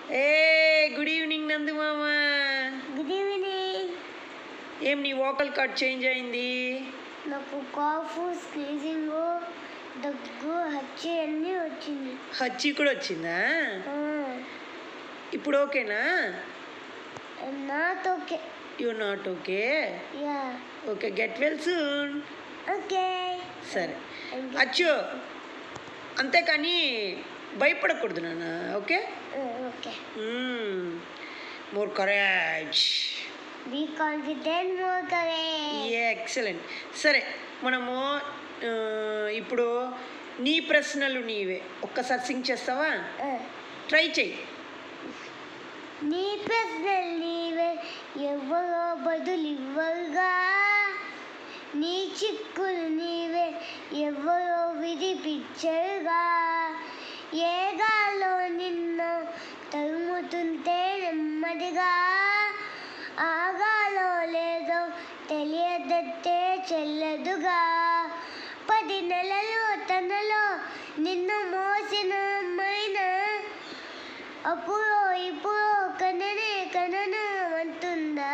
a good evening నందు మామ good evening ఏం నీ వోకల్ కార్డ్ చేంజ్ అయింది నాకు కాఫ్ స్నీజింగ్ దగ్గు హచ్చి అన్నీ వచ్చింది హచ్చి కూడా వచ్చిందా ఇప్పుడు ఓకేనా not okay you not okay ya okay get well soon okay సరే అచ్చు అంతేకాని భయపడకూడదు నాన్న okay okay more courage be confident more courage excellent సరే మనము ఆ, ఇప్పుడు నీ ప్రశ్నలు నీవే ఒక్కసారి సింగ్ చేస్తావా ట్రై చెయ్యి నీ ప్రశ్నలు నీవే ఎవరో బదులు ఇవ్వరుగా నీ చిక్కులు నీవే ఎవరో విడిపించరుగా ఏ గాలో నిన్ను తరుముతుంటే నెమ్మదిగా ఆగాలో లేదో తెలియదట్టే చెల్లదుగా పది నెలలు తనలో నిన్ను మోసిన అమ్మైనా అప్పుడు ఇప్పుడు కననే కనను అంటుందా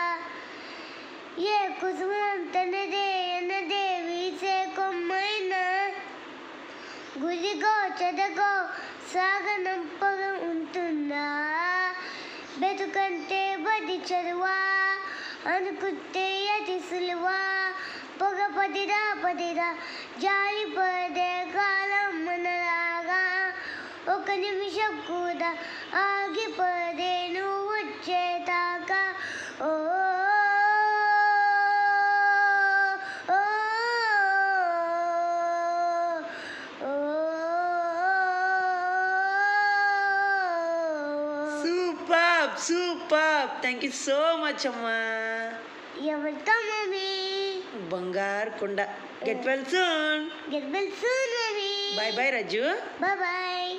ఏ కుసుమం తనదే అన్నదే వీసే కొమ్మైనా గుదిగో చెదగో సాగనంపగ ఉంటుందా బతుకంటే బది చదువా అనుకుంటే అది సులువా పొగ పదిరా పదిరా జారి పడే కాలం మనలాగా ఒక నిమిషం కూడా ఆగిపోదే నువ్వు వచ్చేదాకా ఓ ఓ, ఓ, super super thank you so much అమ్మా ఎవరితో మమ్మీ బంగారు కొండ get well soon get well soon mummy bye bye Raju bye bye